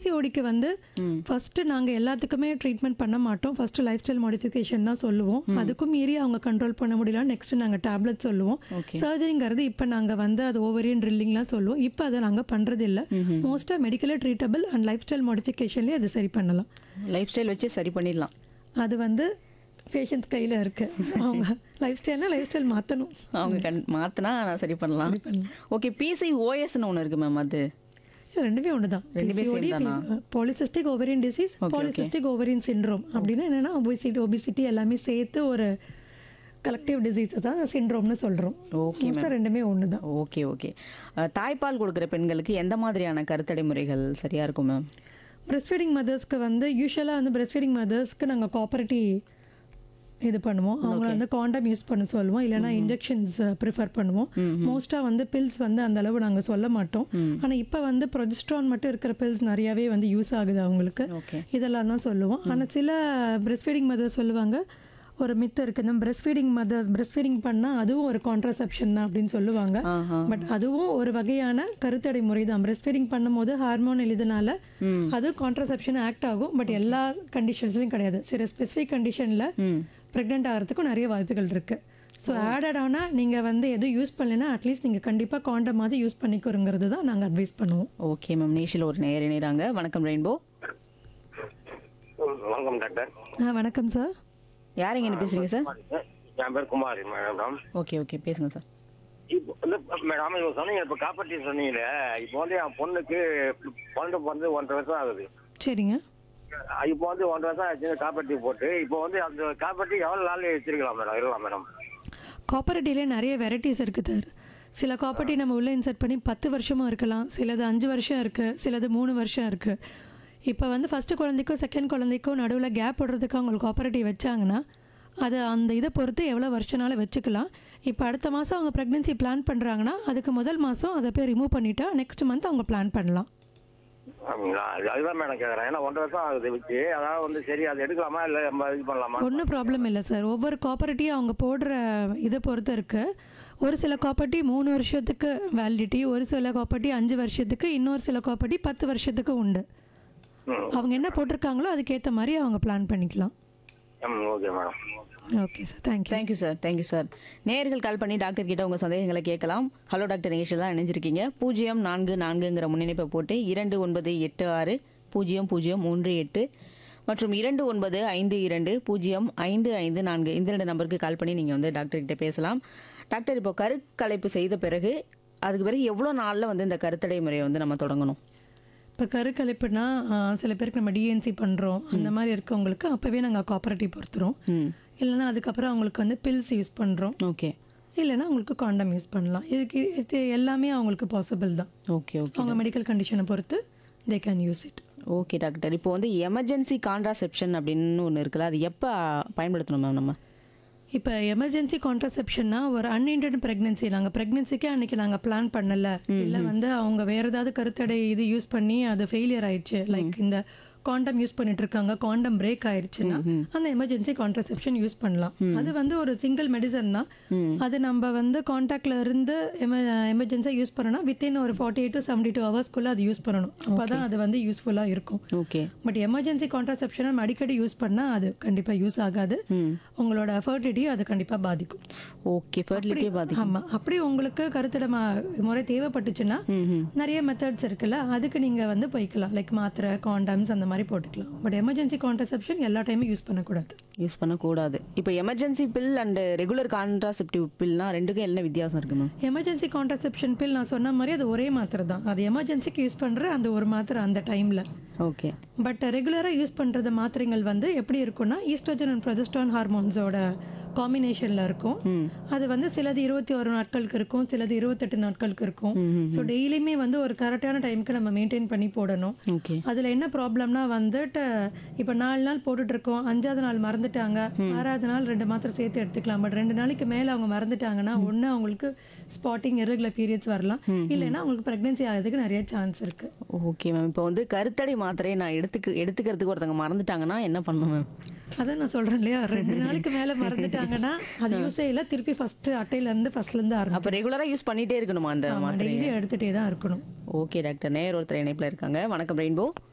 பிசிஓடிக்கு வந்து ஃபர்ஸ்ட் நாங்க எல்லாத்துக்குமே ட்ரீட்மெண்ட் பண்ண மாட்டோம் ஃபர்ஸ்ட் லைஃப் ஸ்டைல் மாடிஃபிகேஷன் தான் சொல்லுவோம் அதுக்கும் மீறி அவங்க கண்ட்ரோல் பண்ண முடியல நெக்ஸ்ட் நாங்க டேப்லெட் சொல்லுவோம் Okay. சர்ஜரிங்கிறது இப்போ நாங்க வந்து அது ஓவரியன் ட்ரில்லிங்லாம் சொல்லுவோம் இப்போ அதை நாங்க பண்றது இல்ல மோஸ்டா medically treatable and lifestyle மாடிஃபிகேஷன்லேயே அதை சரி பண்ணலாம் லைஃப் ஸ்டைல் வச்சு சரி பண்ணிடலாம் அது வந்து பேஷண்ட்ஸ் கையில இருக்கு அவங்க லைஃப் ஸ்டைல்னா லைஃப் ஸ்டைல் மாற்றணும் அவங்க கண் மாற்றினா நான் சரி பண்ணலாம் ஓகே பிசி ஓஎஸ்ன்னு ஒன்று இருக்கு மேம் அது ரெண்டுமே ஒன்று தான் ரெண்டுமே same தானா? Polycystic ovarian disease polycystic ovarian syndrome அப்படின்னா என்னன்னா ஒபிசிட்டி ஒபிசிட்டி எல்லாமே சேர்த்து ஒரு கலெக்டிவ் டிசீஸ் தான் சிண்ட்ரோம்னு சொல்கிறோம் Okay, மோஸ்ட்டாக ரெண்டுமே ஒன்று தான் ஓகே ஓகே தாய்ப்பால் கொடுக்குற பெண்களுக்கு எந்த மாதிரியான கருத்தடை முறைகள் சரியாக இருக்கும் மேம் பிரஸ்ட் ஃபீடிங் மதர்ஸ்க்கு வந்து யூஸ்வலாக வந்து பிரஸ்ட் ஃபீடிங் மதர்ஸ்க்கு நாங்கள் காப்பரேட்டி இது பண்ணுவோம் அவங்க வந்து காண்டம் யூஸ் பண்ண சொல்லுவோம் இல்லைன்னா இன்ஜெக்ஷன்ஸ் ப்ரிஃபர் பண்ணுவோம் மோஸ்ட்டாக வந்து பில்ஸ் வந்து அந்த அளவு நாங்கள் சொல்ல மாட்டோம் ஆனால் இப்போ வந்து ப்ரொஜெஸ்ட்ரான் மட்டும் இருக்கிற பில்ஸ் நிறையாவே வந்து யூஸ் ஆகுது அவங்களுக்கு ஓகே இதெல்லாம் தான் சொல்லுவோம் ஆனால் சில பிரஸ்ட் ஃபீடிங் மதர்ஸ் சொல்லுவாங்க ஒரு மித்து இருக்கு இந்த breast feeding mothers breast feeding பண்ணால் அதுவும் ஒரு கான்ட்ரசெப்ஷன் தான் அப்படின்னு சொல்லுவாங்க ஆஹா பட் அதுவும் ஒரு வகையான கருத்தடை முறை தான் பிரஸ்ட் ஃபீடிங் பண்ணும்போது ஹார்மோன் எழுதுனால அது கான்ட்ரசெப்ஷன் ஆக்ட் ஆகும் பட் எல்லா கண்டிஷன்ஸ்லையும் கிடையாது சில ஸ்பெசிஃபிக் கண்டிஷனில் ம் ப்ரெக்னென்ட் ஆகிறதுக்கும் நிறைய வாய்ப்புகள் இருக்கு ஸோ ஆடட் ஆனால் நீங்கள் வந்து எதுவும் யூஸ் பண்ணலைன்னா அட்லீஸ்ட் நீங்கள் கண்டிப்பாக காண்டமாவது யூஸ் பண்ணிக்கிறோங்கிறது தான் நாங்கள் அட்வைஸ் பண்ணுவோம் ஓகே மேம் நேஷில் ஒரு நேர் இணைகிறாங்க வணக்கம் ரெயின்போ வணக்கம் டாக்டர் ஆ வணக்கம் சார் யார் எங்கே பேசுகிறீங்க சார் என் பேர் குமார் மேடம் ஓகே ஓகே பேசுங்க சார் இப்போ வந்து மேடம் இப்போ சொன்னீங்க இப்போ காப்பாற்றி சொன்னீங்களே இப்போ வந்து என் பொண்ணுக்கு குழந்தை பிறந்து ஒன்றரை வருஷம் ஆகுது சரிங்க இப்போ வந்து ஒன்றரை வருஷம் ஆச்சு காப்பாற்றி போட்டு இப்போ வந்து அந்த காப்பாற்றி எவ்வளோ நாள் வச்சிருக்கலாம் மேடம் இருக்கலாம் மேடம் காப்பரேட்டிவ்லே நிறைய வெரைட்டிஸ் இருக்குது சார் சில காப்பர்ட்டி நம்ம உள்ளே இன்சர்ட் பண்ணி பத்து வருஷமும் இருக்கலாம் சிலது அஞ்சு வருஷம் இருக்குது சிலது மூணு வருஷம் இருக்குது இப்போ வந்து ஃபஸ்ட்டு குழந்தைக்கும் செகண்ட் குழந்தைக்கும் நடுவில் கேப் விடுறதுக்கு அவங்களுக்கு காப்பரேட்டிவ் வச்சாங்கன்னா அது அந்த இதை பொறுத்து எவ்வளோ வருஷனாலும் வச்சுக்கலாம் இப்போ அடுத்த மாதம் அவங்க ப்ரெக்னென்சி பிளான் பண்ணுறாங்கன்னா அதுக்கு முதல் மாதம் அதை போய் ரிமூவ் பண்ணிட்டா நெக்ஸ்ட் மந்த் அவங்க பிளான் பண்ணலாம் அப்படிங்களா அது- அதுதான் மேடம் கேட்குறேன் ஏன்னா ஒன்றரை வருஷம் ஆகுது வச்சு அதாவது வந்து சரி அதை எடுக்கலாமா இல்லை நம்ம இது பண்ணலாமா ஒன்றும் ப்ராப்ளம் இல்லை சார் ஒவ்வொரு காப்பரேட்டியும் அவங்க போடுற இதை பொறுத்து இருக்கு ஒரு சில காப்பர்ட்டி மூணு வருஷத்துக்கு வேலிடிட்டி ஒரு சில காப்பர்ட்டி அஞ்சு வருஷத்துக்கு இன்னொரு சில காப்பர்ட்டி பத்து வருஷத்துக்கு உண்டு ம் அவங்க என்ன போட்டிருக்காங்களோ அதுக்கேற்ற மாதிரி அவங்க பிளான் பண்ணிக்கலாம் ம் okay madam okay sir thank you thank you sir thank you sir நேயர்கள் கால் பண்ணி டாக்டர் கிட்ட உங்கள் சந்தேகங்களை கேட்கலாம் ஹலோ டாக்டர் நேஷில் தான் இணைஞ்சிருக்கீங்க பூஜ்ஜியம் நான்கு நான்குங்கிற முன்னிணைப்பை போட்டு இரண்டு ஒன்பது எட்டு ஆறு பூஜ்ஜியம் பூஜ்ஜியம் மூன்று எட்டு மற்றும் இரண்டு ஒன்பது ஐந்து இரண்டு பூஜ்ஜியம் ஐந்து ஐந்து நான்கு இந்த ரெண்டு நம்பருக்கு கால் பண்ணி நீங்கள் வந்து டாக்டர் கிட்ட பேசலாம் டாக்டர் இப்போ கருக்கலைப்பு செய்த பிறகு அதுக்கு பிறகு எவ்வளோ நாளில் வந்து இந்த கருத்தடை முறையை வந்து நம்ம தொடங்கணும் இப்போ கருக்கலைப்புனா ஆஹ், சில பேருக்கு நம்ம டிஎன்சி பண்ணுறோம் அந்த மாதிரி இருக்கவங்களுக்கு அப்போவே நாங்கள் காப்பரேட்டிவ் பொறுத்துறோம் ம் இல்லைன்னா அதுக்கப்புறம் அவங்களுக்கு வந்து பில்ஸ் யூஸ் பண்ணுறோம் ஓகே இல்லைன்னா அவங்களுக்கு காண்டம் யூஸ் பண்ணலாம் இதுக்கு இது எல்லாமே அவங்களுக்கு பாசிபிள் தான் ஓகே ஓகே அவங்க மெடிக்கல் கண்டிஷனை பொறுத்து they can use it okay doctor இப்போ வந்து எமர்ஜென்சி கான்ட்ராசெப்ஷன் அப்படின்னு ஒன்று இருக்குல்ல அது எப்போ பயன்படுத்தணும் மேம் நம்ம இப்போ எமர்ஜென்சி கான்ட்ரசெப்ஷன்னா ஒரு அன்இன்டெட் ப்ரெக்னென்சி நாங்கள் ப்ரெக்னென்சிக்கே அன்னைக்கு நாங்கள் பிளான் பண்ணல இல்லை வந்து அவங்க வேற ஏதாவது கருத்தடை இது யூஸ் பண்ணி அது ஃபெயிலியர் ஆயிடுச்சு லைக் இந்த காண்டம் யூஸ் பண்ணிட்டு இருக்காங்க காண்டம் பிரேக் ஆயிடுச்சுன்னா அந்த எமர்ஜென்சி கான்ட்ரசெப்ஷன் யூஸ் பண்ணலாம் அது வந்து ஒரு சிங்கிள் மெடிசன் தான் அது நம்ம வந்து காண்டாக்ட்ல இருந்து எமர்ஜென்சியாக யூஸ் பண்ணணும் வித்தின் ஒரு forty eight to seventy two ஹவர்ஸ்க்குள்ளே அது யூஸ் பண்ணணும் அப்போ தான் அது வந்து யூஸ்ஃபுல்லாக இருக்கும் ஓகே பட் எமர்ஜென்சி கான்ட்ரசெப்ஷன் நம்ம அடிக்கடி யூஸ் பண்ணால் அது கண்டிப்பாக யூஸ் ஆகாது ம் உங்களோட ஃபர்டிலிட்டியும் அது கண்டிப்பாக பாதிக்கும் ஓகே ஃபர்டிலிட்டியே பாதி ஆமா அப்படி உங்களுக்கு கருத்திட மா- முறை தேவைப்பட்டுச்சுன்னா நிறைய மெத்தட்ஸ் இருக்குல்ல அதுக்கு நீங்க வந்து போய்க்கலாம் லைக் மாத்திரை காண்டம்ஸ் அந்த மாதிரி போட்டுக்கலாம் பட் எமர்ஜென்சி கான்ட்ரசெப்ஷன் எல்லா டைமும் யூஸ் பண்ணக்கூடாது யூஸ் பண்ணக்கூடாது இப்போ emergency pill and regular contraceptive பில்னா ரெண்டுக்கும் என்ன வித்தியாசம் இருக்கு மேம் எமர்ஜென்சி கான்ட்ரசெப்ஷன் பில் நான் சொன்ன மாதிரி அது ஒரே மாத்திரை தான் அது எமர்ஜென்சிக்கு யூஸ் பண்ற அந்த ஒரு மாத்திரை அந்த டைம்ல ஓகே பட் ரெகுலராக யூஸ் பண்ணுறது மாத்திரைகள் வந்து எப்படி இருக்கும்னா ஈஸ்ட்ரோஜன் அண்ட் ப்ரொஜெஸ்ட்ரான் ஹார்மோன்ஸோட காம்பினேஷனில் இருக்கும் அது வந்து சிலது இருபத்தி ஒரு நாட்களுக்கு இருக்கும் சிலது இருபத்தெட்டு நாட்களுக்கு இருக்கும் ஸோ டெய்லியுமே வந்து ஒரு கரெக்டான டைமுக்கு நம்ம மெயின்டைன் பண்ணி போடணும் ஓகே அதில் என்ன ப்ராப்ளம்னா வந்துட்டு இப்போ நாலு நாள் போட்டுட்டு இருக்கோம் அஞ்சாவது நாள் மறந்துட்டாங்க ஆறாவது நாள் ரெண்டு மாத்திரை சேர்த்து எடுத்துக்கலாம் பட் ரெண்டு நாளைக்கு மேலே அவங்க மறந்துட்டாங்கன்னா ஒன்று அவங்களுக்கு ஸ்பாட்டிங் irregular பீரியட்ஸ் வரலாம் இல்லைன்னா அவங்களுக்கு ப்ரெக்னென்சி ஆகிறதுக்கு நிறைய சான்ஸ் இருக்குது ஓகே மேம் இப்போ வந்து கருத்தடை மாத்திரையை நான் எடுத்துக்க எடுத்துக்கிறதுக்கு ஒருத்தவங்க மறந்துட்டாங்கன்னா என்ன பண்ணணும் மேம் அதான் நான் சொல்றேன் இல்லையா ரெண்டு நாளைக்கு மேல மறந்துட்டாங்கன்னா அது யூஸே இல்ல திருப்பி ஃபர்ஸ்ட் அட்டையில இருந்து ஃபர்ஸ்ட்ல இருந்து ஆரம்பிக்கும் அப்போ ரெகுலராக யூஸ் பண்ணிட்டே இருக்கணுமா அந்த மாத்திரை டெய்லி எடுத்துட்டே தான் இருக்கணும் ஓகே டாக்டர் நேர் ஒருத்தர் இணைப்பில் இருக்காங்க வணக்கம் ரெயின்போ